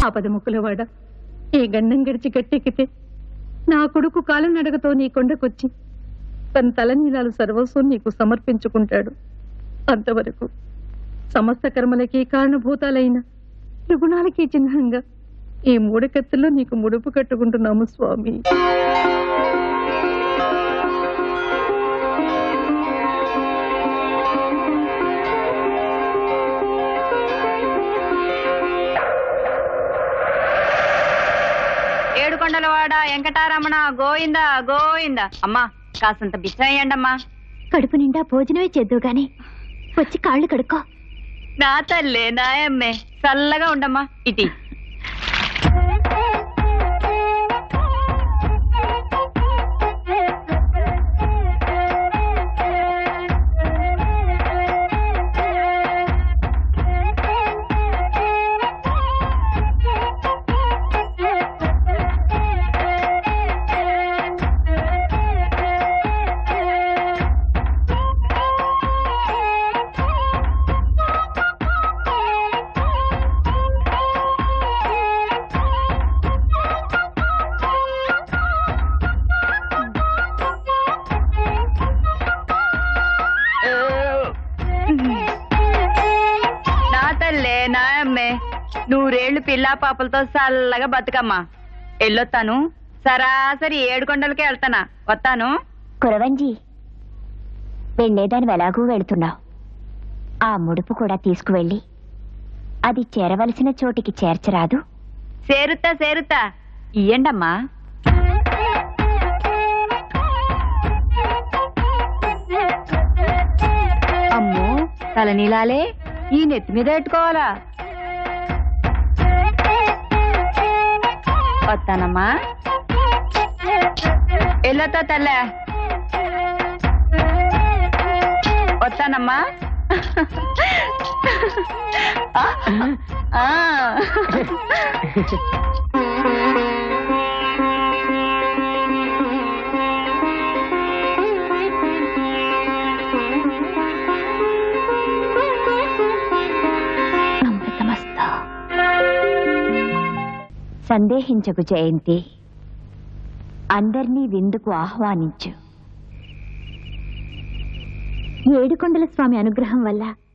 ఆపదముకులవాడ ఈ గండం గడిచి గట్టెక్కితే నా కొడుకు కాలం నడకతో నీ కొండకొచ్చి తన తలనీలాలు సర్వస్వం నీకు సమర్పించుకుంటాడు అంతవరకు సమస్త కర్మలకి కారణభూతాలైన త్రిగుణాలకి చిహ్నంగా ఈ మూడకెత్తుల్లో నీకు ముడుపు కట్టుకుంటున్నాము స్వామి ఏడుకొండలవాడ వెంకటారమణ గోయింద గోయింద అమ్మా కాసంత బిచ్చయ్యండమ్మా కడుపు నిండా భోజనమే చేద్దు గాని వచ్చి కాళ్ళు కడుక్కో నా తల్లే నాయమ్మే చల్లగా ఉండమ్మా ఇటీ నా తల్లే నాయమ్మే నూరేళ్లు పిల్లా పాపలతో చల్లగా బతుకమ్మా ఎల్లొత్తాను సరాసరి ఏడు కొండలకే వెళ్తానా వస్తాను కురవంజి వెళ్లేదాని ఎలాగూ వెళుతున్నావు ఆ ముడుపు కూడా తీసుకువెళ్ళి అది చేరవలసిన చోటికి చేర్చరాదు సేరుతా సేరుతా ఇయ్యండమ్మా అమ్మో తలనీలాలే ఈ నెత్తి మీద పెట్టుకోవాలా వస్తానమ్మా వెళ్ళొత్తా తల్లే వస్తానమ్మా ఆ. ఆ. అమృతమస్తు సందేహించకు జయంతి అందర్నీ విందుకు ఆహ్వానించు ఏడుకొండల స్వామి అనుగ్రహం వల్ల